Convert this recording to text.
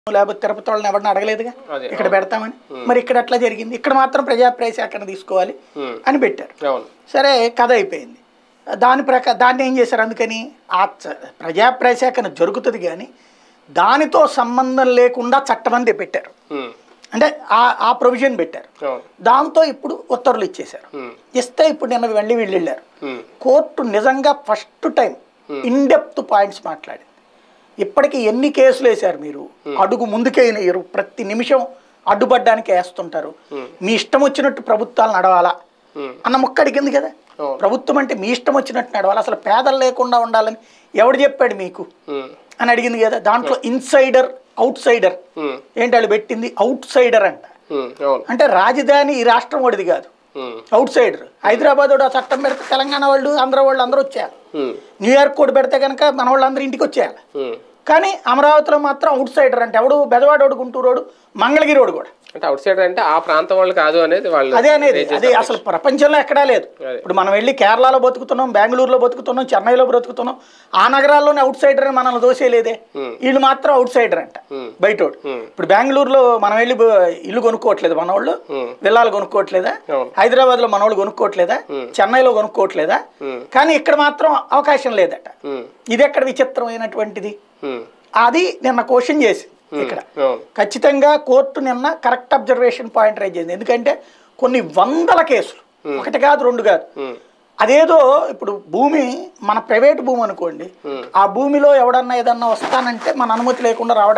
లేకపోతే తిరుపతి వాళ్ళని ఎవరిని అడగలేదుగా అదే, ఇక్కడ పెడతామని మరి ఇక్కడ ఎట్లా జరిగింది ఇక్కడ మాత్రం ప్రజాప్రాయ సేకరణ తీసుకోవాలి ఉమ్. అని పెట్టారు అవును సరే కథ అయిపోయింది దాని ప్రకా దాన్ని ఏం చేశారు అందుకని ఆ చ- ప్రజాప్రాయ సేకరణ జరుగుతుంది కానీ దానితో సంబంధం లేకుండా చట్టమంది పెట్టారు ఉమ్. అంటే ఆ ఆ ప్రొవిజన్ పెట్టారు అవును దాంతో ఇప్పుడు ఉత్తర్వులు ఇచ్చేశారు ఉమ్. ఇస్తే ఇప్పుడు నిన్న వెళ్ళి వీళ్ళు వెళ్ళారు ఉమ్. కోర్టు నిజంగా first time in depth points మాట్లాడింది ఇప్పటికి ఎన్ని కేసులు వేశారు మీరు అడుగు ముందుకే వేయరు ప్రతి నిమిషం అడ్డుపడ్డానికి వేస్తుంటారు మీ ఇష్టం వచ్చినట్టు ప్రభుత్వాలు నడవాలా ఉమ్. అన్న ముక్క అడిగింది కదా అవును. ప్రభుత్వం అంటే మీ ఇష్టం వచ్చినట్టు నడవాలి అసలు పేదలు లేకుండా ఉండాలని ఎవడు చెప్పాడు మీకు ఉమ్. అని అడిగింది కదా దాంట్లో ఇన్సైడర్ అవుట్ సైడర్ ఉమ్. ఏంటి వాళ్ళు పెట్టింది అవుట్ సైడర్ అంట ఉమ్. అవును అంటే రాజధాని ఈ రాష్ట్రం వాడిది కాదు ఉమ్. అవుట్ సైడర్ హైదరాబాద్ వాడు ఆ చట్టం పెడితే తెలంగాణ వాళ్ళు ఆంధ్ర వాళ్ళు అందరూ వచ్చేయాలి ఉమ్. న్యూయార్క్ కూడా పెడితే కనుక మన వాళ్ళందరూ ఇంటికి వచ్చేయాలి ఉమ్. కానీ అమరావతిలో మాత్రం అవుట్ సైడర్ అంటే ఎవడు బెదవాడోడు గుంటూరోడు మంగళగిరోడు కూడా అంటే అవుట్ సైడ్ అంటే ఆ ప్రాంతం వాళ్ళు కాదు అనేది వాళ్ళు అదే అనేది raise అదే చేసే అసలు ప్రపంచంలో ఎక్కడా లేదు అదే. ఇప్పుడు మనం వెళ్ళి కేరళలో బతుకుతున్నాం బెంగళూరులో బతుకుతున్నాం చెన్నైలో బ్రతుకుతున్నాం ఆ నగరాల్లోనే అవుట్ సైడర్ అని మనల్ని దోసేలేదే Hmm. వీళ్ళు మాత్రం అవుట్ సైడర్ అంట Hmm. బయటోడు Hmm. ఇప్పుడు బెంగళూరులో మనం వెళ్ళి బ- ఇల్లు కొనుక్కోవట్లేదు మన వాళ్ళు Hmm. విల్లాలు కొనుక్కోవట్లేదా అవును. హైదరాబాద్లో మన వాళ్ళు కొనుక్కోవట్లేదా Hmm. చెన్నైలో కొనుక్కోవట్లేదా Hmm. కానీ ఇక్కడ మాత్రం అవకాశం లేదట ఉమ్. ఇది ఎక్కడ విచిత్రమైనటువంటిది ఉమ్. అది నిన్న క్వశ్చన్ చేసి ఇక్కడ అవును ఖచ్చితంగా కోర్టు నిన్న కరెక్ట్ అబ్జర్వేషన్ పాయింట్ రైజ్ చేసింది ఎందుకంటే కొన్ని వందల కేసులు ఒకటి కాదు రెండు కాదు ఉమ్. అదేదో ఇప్పుడు భూమి మన ప్రైవేట్ భూమి అనుకోండి Hmm. ఆ భూమిలో ఎవడన్నా ఏదన్నా వస్తానంటే మన అనుమతి లేకుండా రావడానికి